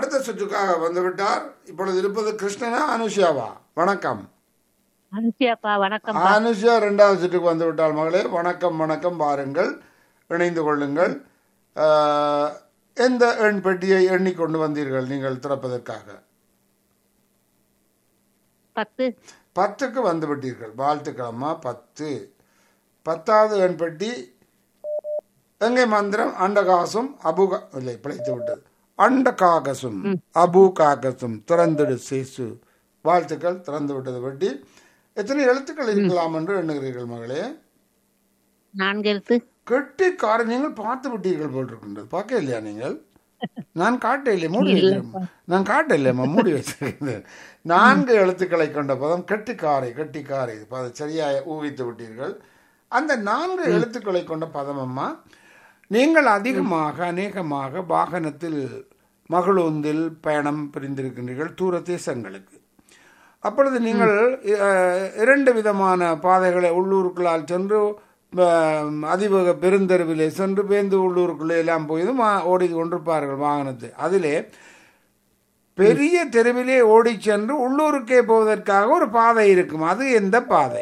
அடுத்த சுற்றுக்காக வந்துவிட்டார் இப்பொழுது இருப்பது கிருஷ்ணனா அனுஷியாவா வணக்கம் அனுஷியாப்பா வணக்கம் அனுஷா இரண்டாவது சுற்றுக்கு வந்து விட்டால் மகளே வணக்கம் வணக்கம் பாருங்கள் இணைந்து கொள்ளுங்கள் ஆஹ், எந்த எண் பெட்டியை எண்ணிக்கொண்டு வந்தீர்கள் நீங்கள் திறப்பதற்காக பத்து பத்துக்கு வந்து விட்டீர்கள் வாழ்த்துக்கள் அம்மா பத்து பத்தாவது எண் பெட்டி எங்கே மந்திரம் அண்டகாசும் அபுகா இல்லை பிழைத்து விட்டது அண்டகாகசும் அபு காகசும் திறந்துடு சேசு வாழ்த்துக்கள் திறந்து விட்டது பெட்டி எத்தனை எழுத்துக்கள் இருக்கலாம் என்று எண்ணுகிறீர்கள் மகளே நான்கு எழுத்து கெட்டிக்கார நீங்கள் பார்த்து விட்டீர்கள் போல் இருக்கின்றது பார்க்க இல்லையா நீங்கள் நான் காட்ட இல்லை மூடி வைக்கிறேன் நான் காட்ட இல்லையம்மா மூடி வச்சிருக்கேன் நான்கு எழுத்துக்களை கொண்ட பதம் கெட்டிக்காரை கெட்டிக்காரை அதை சரியாக ஊகித்து விட்டீர்கள் அந்த நான்கு எழுத்துக்களை கொண்ட பதம் அம்மா நீங்கள் அதிகமாக அநேகமாக வாகனத்தில் மகளூந்தில் பயணம் புரிந்திருக்கின்றீர்கள் தூர தேசங்களுக்கு அப்பொழுது நீங்கள் அஹ், இரண்டு விதமான பாதைகளை உள்ளூருக்குள்ளால் சென்று அஹ், அதிவேக பெருந்தெருவிலே சென்று பேருந்து உள்ளூருக்குள்ளே எல்லாம் போய் மா- ஓடி கொண்டிருப்பார்கள் வாகனத்தை அதிலே பெரிய தெருவிலே ஓடி சென்று உள்ளூருக்கே போவதற்காக ஒரு பாதை இருக்கும் அது எந்த பாதை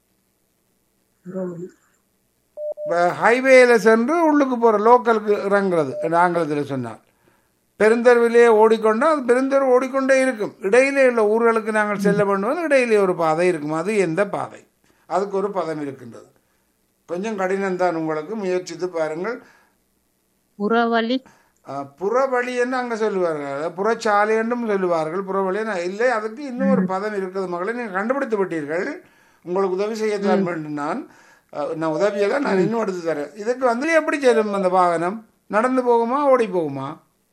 ஹைவேல சென்று உள்ளுக்கு போற லோக்கலுக்கு இறங்குறது ஆங்கிலத்தில் சொன்னால் பெருந்தெருவிலே ஓடிக்கொண்டா அது பெருந்தெரு ஓடிக்கொண்டே இருக்கும் இடையிலே உள்ள ஊர்களுக்கு நாங்கள் செல்ல பண்ணுவது இடையிலே ஒரு பாதை இருக்கும் அது எந்த பாதை அதுக்கு ஒரு பதம் இருக்கின்றது கொஞ்சம் கடினம்தான் உங்களுக்கு முயற்சித்து பாருங்கள் புறவழி அஹ், புறவழி என்று அங்கே சொல்லுவார்கள் அதாவது புறச்சாலை என்றும் சொல்லுவார்கள் புறவழி நான் இல்லை அதுக்கு இன்னும் ஒரு பதம் இருக்குது மகளே நீங்கள் கண்டுபிடித்து விட்டீர்கள் உங்களுக்கு உதவி செய்யத்தான் வேண்டும் நான் அஹ், நான் உதவியெல்லாம் நான் இன்னும் எடுத்து தரேன் இதுக்கு வந்து எப்படி செல்லும் அந்த வாகனம் நடந்து போகுமா ஓடி போகுமா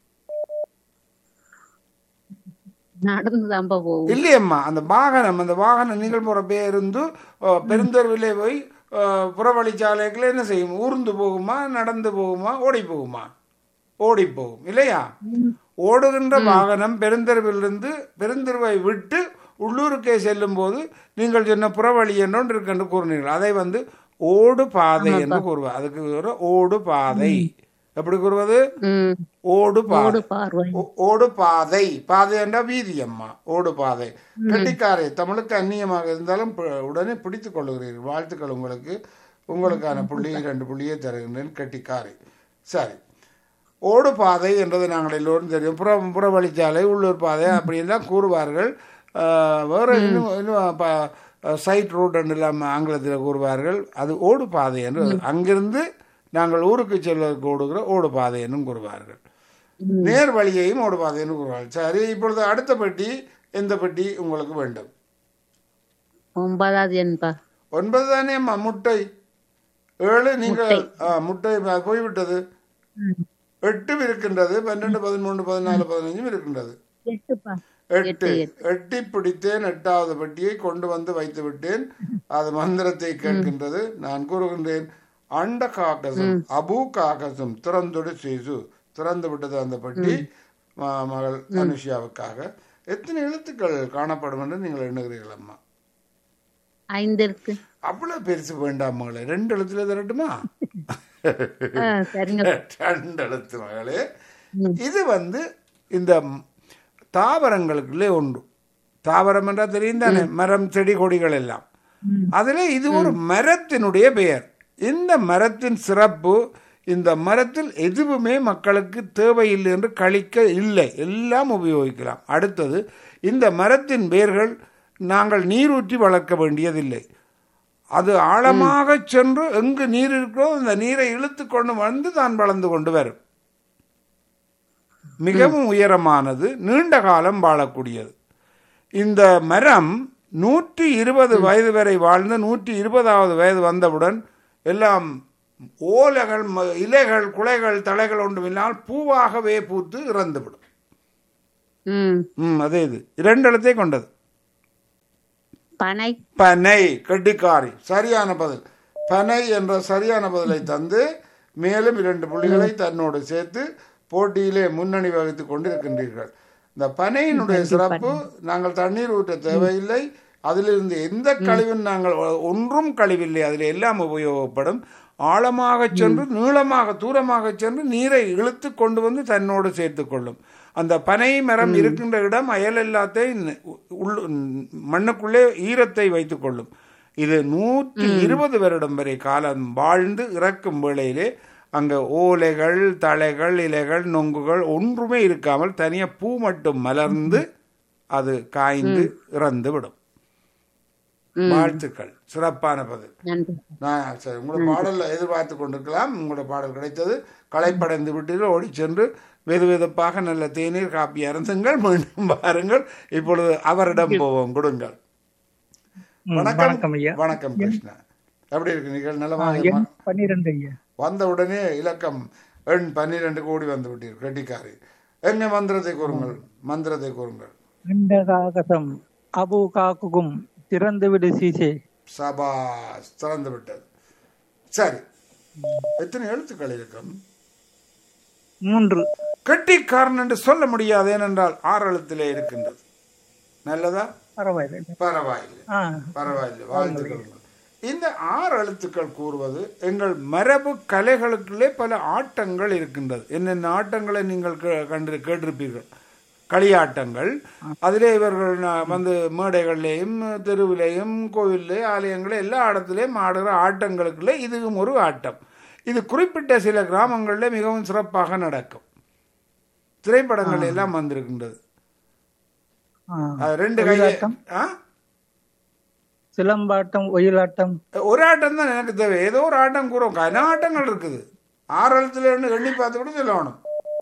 நடந்து தான்ப்பா போகும் இல்லையம்மா அந்த வாகனம் அந்த வாகனம் நீங்கள் போகிற பேருந்து அஹ், பெருந்தெருவிலே போய் அஹ், புறவழிச்சாலைக்குள்ள என்ன செய்யும் ஊர்ந்து போகுமா நடந்து போகுமா ஓடி போகுமா ஓடி போகும் இல்லையா ஓடுகின்ற வாகனம் பெருந்தெருவிலிருந்து பெருந்தெருவை விட்டு உள்ளூருக்கே செல்லும் போது நீங்கள் சொன்ன புறவழி என்று இருக்கு என்று கூறினீர்கள் அதை வந்து ஓடு பாதை என்று கூறுவார் அதுக்கு ஒரு ஓடு பாதை எப்படி கூறுவது ம் ஓடு பாதை ஓடு பார்வை ஓ- ஓடு பாதை பாதை என்றா வீதி அம்மா ஓடு பாதை கெட்டிக்காரை தமிழுக்கு அந்நியமாக இருந்தாலும் ப- உடனே பிடித்துக் கொள்ளுகிறீர்கள் வாழ்த்துக்கள் உங்களுக்கு உங்களுக்கான புள்ளி ரெண்டு புள்ளியை தருகின்றேன் கெட்டிக்காரை சரி ஓடு பாதை என்றது நாங்கள் எல்லோரும் தெரியும் புற புறவழிச்சாலை உள்ளூர் பாதை அப்படியெல்லாம் கூறுவார்கள் ஆஹ், வேற இன்னும் இன்னும் ப- சைட் ரூட் என்று எல்லாம் ஆங்கிலத்தில் கூறுவார்கள் அது ஓடு பாதை என்று அங்கிருந்து நாங்கள் ஊருக்கு செல்வதற்கு ஓடுகிற ஓடு பாதை என்றும் கூறுவார்கள் நேர் வழியையும் ஓடு பாதை என்று கூறுவார்கள் சரி இப்பொழுது அடுத்த பெட்டி எந்த பெட்டி உங்களுக்கு வேண்டும் ஒன்பதாவது என்பா ஒன்பது தானே அம்மா முட்டை ஏழு நீங்கள் ஆ, முட்டை ப- போய்விட்டது எட்டு இருக்கின்றது பன்னெண்டு பதிமூன்று பதினாலு பதினஞ்சும் இருக்கின்றது எட்டுப்பா எட்டு எட்டி பிடித்தேன் எட்டாவது பெட்டியை கொண்டு வந்து வைத்து விட்டேன் அது மந்திரத்தை கேட்கின்றது நான் கூறுகின்றேன் அண்ட காக்கசம் அபு காக்கசம் திறந்துடு சீசு திறந்து விட்டது அந்த பெட்டி ம- மகள் அனுஷியாவுக்காக எத்தனை எழுத்துக்கள் காணப்படும் என்று நீங்கள் எண்ணுகிறீர்கள் அம்மா ஐந்து எழுத்து அவ்வளவு பெருசு வேண்டாம் மகளே ரெண்டு எழுத்துல தரட்டுமா ஆ, சரிங்க ரெண்டு எழுத்து மகளே இது வந்து இந்த ம்- தாவரங்களுக்குள்ளே உண்டு தாவரம் என்றால் தெரியும் தானே மரம் செடி கொடிகள் எல்லாம் அதில் இது ஒரு மரத்தினுடைய பெயர் இந்த மரத்தின் சிறப்பு இந்த மரத்தில் எதுவுமே மக்களுக்கு தேவையில்லை என்று கழிக்க இல்லை எல்லாம் உபயோகிக்கலாம் அடுத்தது இந்த மரத்தின் வேர்கள் நாங்கள் நீரூற்றி வளர்க்க வேண்டியதில்லை அது ஆழமாக சென்று எங்கு நீர் இருக்கோ அந்த நீரை இழுத்து கொண்டு வந்து தான் வளர்ந்து கொண்டு வரும் மிகவும் உயரமானது நீண்ட காலம் வாழக்கூடியது இந்த மரம் நூற்றி இருபது வயது வரை வாழ்ந்து நூற்றி இருபதாவது வயது வந்தவுடன் எல்லாம் ஓலைகள் ம- இலைகள் குலைகள் தலைகள் ஒன்றுமில்லாமல் பூவாகவே பூத்து இறந்துவிடும் ம் ம் அதே இது இரண்டு இடத்தை கொண்டது பனை பனை கெட்டிக்காரி சரியான பதில் பனை என்ற சரியான பதிலை தந்து மேலும் இரண்டு புள்ளிகளை தன்னோடு சேர்த்து போட்டியிலே முன்னணி வகித்துக் கொண்டிருக்கின்றீர்கள் இந்த பனையினுடைய சிறப்பு நாங்கள் தண்ணீர் ஊற்ற தேவையில்லை அதிலிருந்து எந்த கழிவும் நாங்கள் ஒன்றும் கழிவில்லை அதில் எல்லாம் உபயோகப்படும் ஆழமாக சென்று நீளமாக தூரமாக சென்று நீரை இழுத்து கொண்டு வந்து தன்னோடு சேர்த்து கொள்ளும் அந்த பனை மரம் இருக்கின்ற இடம் அயல் எல்லாத்தையும் உள் மண்ணுக்குள்ளே ஈரத்தை வைத்துக் கொள்ளும் இது நூற்றி இருபது வருடம் வரை காலம் வாழ்ந்து இறக்கும் வேளையிலே அங்க ஓலைகள் தழைகள் இலைகள் நொங்குகள் ஒன்றுமே இருக்காமல் தனியா பூ மட்டும் மலர்ந்து அது காய்ந்து இறந்து விடும் வாழ்த்துக்கள் சிறப்பான பதில் நன்றி நான் சரி உங்களோட பாடல் எதிர்பார்த்து கொண்டிருக்கலாம் உங்களோட பாடல் கிடைத்தது களைப்படைந்து விட்டீர்கள் ஓடி சென்று வெது வெதுப்பாக நல்ல தேநீர் காப்பி அருந்துங்கள் மீண்டும் பாருங்கள் இப்பொழுது அவரிடம் போவோம் கொடுங்கள் ம், வணக்கம் வணக்கம் ஐயா வணக்கம் கிருஷ்ணா எப்படி இருக்கு நீங்கள் நலமாக எண் பன்னிரெண்டு ஐயா வந்த உடனே இலக்கம் எண் பன்னிரண்டு கோடி வந்து விட்டீர்கள் கெட்டிக்காரி என்ன மந்திரத்தை கூறுங்கள் மந்திரத்தை கூறுங்கள் அண்டகாகசம் அபு காக்குகும் திறந்து விடு சீசே சபா திறந்து விட்டது சரி எத்தனை எழுத்துக்கள் இருக்கும் மூன்று கெட்டிக்காரன் என்று சொல்ல முடியாது ஏனென்றால் ஆறு எழுத்திலே இருக்கின்றது நல்லதா பரவாயில்லை பரவாயில்லை ஆ பரவாயில்லை வாழ்த்துக்கள் இந்த ஆறு எழுத்துக்கள் கூறுவது எங்கள் மரபு கலைகளுக்குள்ளே பல ஆட்டங்கள் இருக்கின்றது என்னென்ன ஆட்டங்களை நீங்கள் கே- கண்டு கேட்டிருப்பீர்கள் களியாட்டங்கள் அதிலே இவர்கள் ந- வந்து மேடைகள்லேயும் தெருவிலேயும் கோவிலே ஆலயங்களே எல்லா இடத்துலையும் ஆடுகிற ஆட்டங்களுக்குள்ளே இதுவும் ஒரு ஆட்டம் இது குறிப்பிட்ட சில கிராமங்களில் மிகவும் சிறப்பாக நடக்கும் திரைப்படங்கள் எல்லாம் வந்திருக்கின்றது ஆ. அது ரெண்டு கையை ஒயிலாட்டம்? ஆ சிலம்பாட்டம் ஒயிலாட்டம் ஒரு ஆட்டம் தான் எனக்கு தேவை ஏதோ ஒரு ஆட்டம் கூறும் கன ஆட்டங்கள் இருக்குது ஆறு எழுத்துல இருந்து எண்ணி பார்த்து கூட சொல்லணும்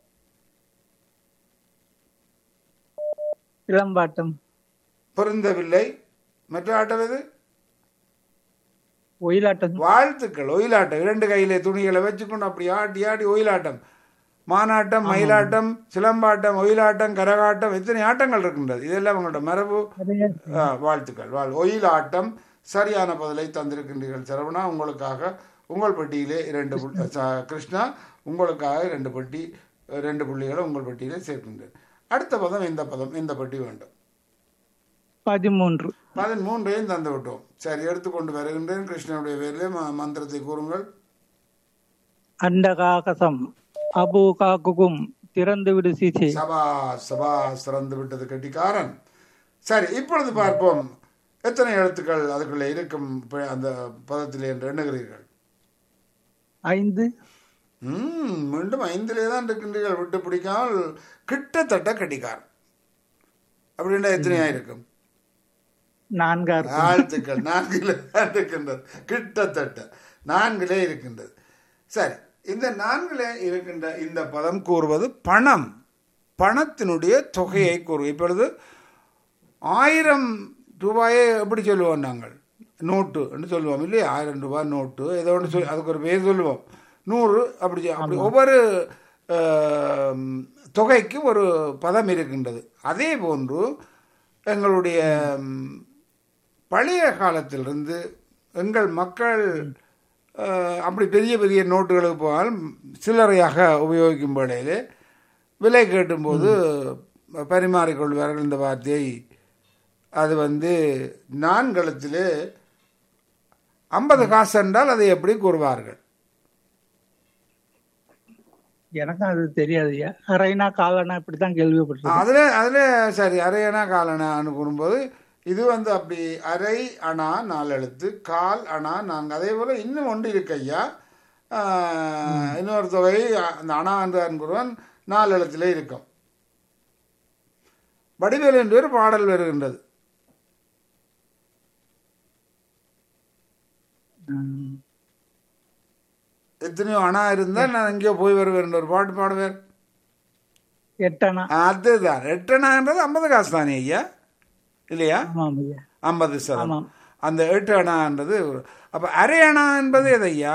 சிலம்பாட்டம் பொருந்தவில்லை மற்ற ஆட்டம் எது ஒயிலாட்டம் வாழ்த்துக்கள் ஒயிலாட்டம் இரண்டு கையிலே துணிகளை வச்சுக்கொண்டு அப்படி ஆட்டி ஆடி ஒயிலாட்டம் மானாட்டம் மயிலாட்டம் சிலம்பாட்டம் ஒயிலாட்டம் கரகாட்டம் எத்தனை ஆட்டங்கள் இருக்கின்றது இதெல்லாம் உங்களோட மரபு நிறைய ஆ, வாழ்த்துக்கள் வாழ் ஒயிலாட்டம் சரியான பதிலை தந்திருக்கின்றீர்கள் சரவணா உங்களுக்காக உங்கள் பெட்டியிலே இரண்டு புள்ளி- ச- கிருஷ்ணா உங்களுக்காக இரண்டு பெட்டி ரெண்டு புள்ளிகளை உங்கள் பெட்டியிலே சேர்க்கின்றேன் அடுத்த பதம் இந்த பதம் இந்த பெட்டி வேண்டும் பதிமூன்று பதிமூன்றையும் தந்து விட்டோம் சரி எடுத்துக்கொண்டு வருகின்றேன் கிருஷ்ணனுடைய பேரிலே ம- மந்திரத்தை கூறுங்கள் அண்டகாகசம் அபு காக்குகும் திறந்து விடு சீசே சபா சபா சிறந்து விட்டது கட்டிக்காரன் சரி இப்பொழுது பார்ப்போம் எத்தனை எழுத்துக்கள் அதுக்குள்ளே இருக்கும் ப- அந்த பதத்திலே என்று எண்ணுகிறீர்கள் ஐந்து ம் மீண்டும் ஐந்திலே தான் இருக்கின்றீர்கள் விட்டு பிடிக்காமல் கிட்டத்தட்ட கட்டிக்காரன் அப்படின்னா எத்தனையா இருக்கும் நான்கா இருக்கும் வாழ்த்துக்கள் நான்கிலே தான் இருக்கின்றது கிட்டத்தட்ட நான்கிலே இருக்கின்றது சரி இந்த நான்கிலே இருக்கின்ற இந்த பதம் கூறுவது பணம் பணத்தினுடைய தொகையை கூறு இப்பொழுது ஆயிரம் ரூபாயை எப்படி சொல்லுவோம் நாங்கள் நோட்டு என்று சொல்லுவோம் இல்லையா ஆயிரம் ரூபாய் நோட்டு ஏதோ ஒன்று சொல்லி அதுக்கு ஒரு பேர் சொல்லுவோம் நூறு அப்படி சொ- அப்படி ஒவ்வொரு ஆம், தொகைக்கும் ஒரு பதம் இருக்கின்றது அதே போன்று எங்களுடைய ம், பழைய காலத்திலிருந்து எங்கள் மக்கள் அஹ், அப்படி பெரிய பெரிய நோட்டுகளுக்கு போனால் சில்லறையாக உபயோகிக்கும் வேளையிலே விலை கேட்டும்போது பரிமாறிக்கொள்வார்கள் இந்த வார்த்தையை அது வந்து நான்கலத்திலே ஐம்பது காசு என்றால் அதை எப்படி கூறுவார்கள் எனக்கும் அது தெரியாது ஐயா அரைனா காலனா இப்படித்தான் கேள்விப்பட்டிருக்கேன் அதில் அதில் சரி அரையணா கால் அணான்னு கூறும்போது இது வந்து அப்படி அரை அணா நாலு எழுத்து கால் அணா நான்கு அதே போல் இன்னும் ஒன்று இருக்கு ஐயா ஆஹ், இன்னொரு தொகை அந்த அணா என்று கூறுவான் நாலு எழுத்துல இருக்கும் வடிவேல் என்று ஒரு பாடல் வருகின்றது ம். எத்தனையோ அணா இருந்தால் நான் எங்கேயோ போய் வருவேன் என்று ஒரு பாட்டு பாடுவேன் எட்டனா அதுதான் எட்டணான்றது ஐம்பது காசு தானே ஐயா இல்லையா ஆமாம் ஐயா ஐம்பது சதம் ஆமாம். அந்த எட்டு அணான்றது ஒரு அப்ப அரை அணா என்பது எதையா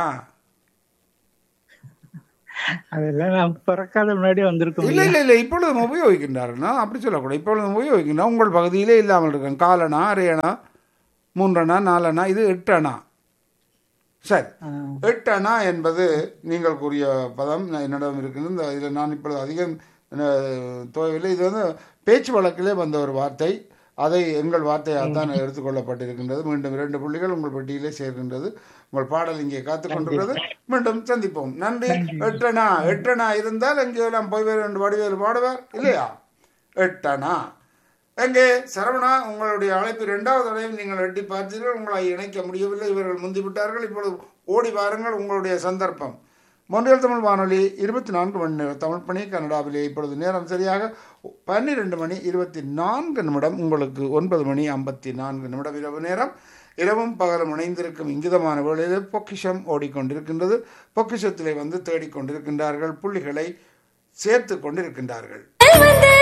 அதெல்லாம் நான் பிறக்காத முன்னாடி வந்திருக்கோம் இல்ல இல்ல இல்ல இப்பொழுது உபயோகிக்கின்றார்கள் நான் அப்படி சொல்லக்கூடாது இப்பொழுது உபயோகிக்கின்றோம் உங்கள் பகுதியிலே இல்லாமல் இருக்கேன் காலணா அரை அணா மூன்றணா நாலணா இது எட்டு அணா சரி ஆ. எட்டு அணா என்பது நீங்கள் கூறிய பதம் நான் என்னிடம் இருக்குது இந்த இதில் நான் இப்பொழுது அதிகம் அஹ், தோயவில்லை இது வந்து பேச்சு வழக்கிலே வந்த ஒரு வார்த்தை அதை எங்கள் வார்த்தையால் தான் எடுத்துக்கொள்ளப்பட்டிருக்கின்றது மீண்டும் இரண்டு புள்ளிகள் உங்கள் பெட்டியிலே சேர்க்கின்றது உங்கள் பாடல் இங்கே காத்துக் கொண்டிருக்கிறது மீண்டும் சந்திப்போம் நன்றி எட்டனா எட்டனா இருந்தால் எங்கேயெல்லாம் போய் வேறு என்று வடிவேறு பாடுவார் இல்லையா எட்டனா எங்கே சரவணா உங்களுடைய அழைப்பு இரண்டாவது தடவையும் நீங்கள் எட்டி பார்த்தீர்கள் உங்களை இணைக்க முடியவில்லை இவர்கள் முந்திவிட்டார்கள் இப்பொழுது ஓடி வாருங்கள் உங்களுடைய சந்தர்ப்பம் மொன்றியல் தமிழ் வானொலி இருபத்தி நான்கு மணி நேரம் தமிழ் பணி கனடாவிலே இப்பொழுது நேரம் சரியாக பன்னிரெண்டு மணி இருபத்தி நான்கு நிமிடம் உங்களுக்கு ஒன்பது மணி ஐம்பத்தி நான்கு நிமிடம் இரவு நேரம் இரவும் பகலும் இணைந்திருக்கும் இங்கிதமான வேளையில் பொக்கிஷம் ஓடிக்கொண்டிருக்கின்றது பொக்கிஷத்திலே வந்து தேடிக்கொண்டிருக்கின்றார்கள் புள்ளிகளை சேர்த்து கொண்டிருக்கின்றார்கள் வந்த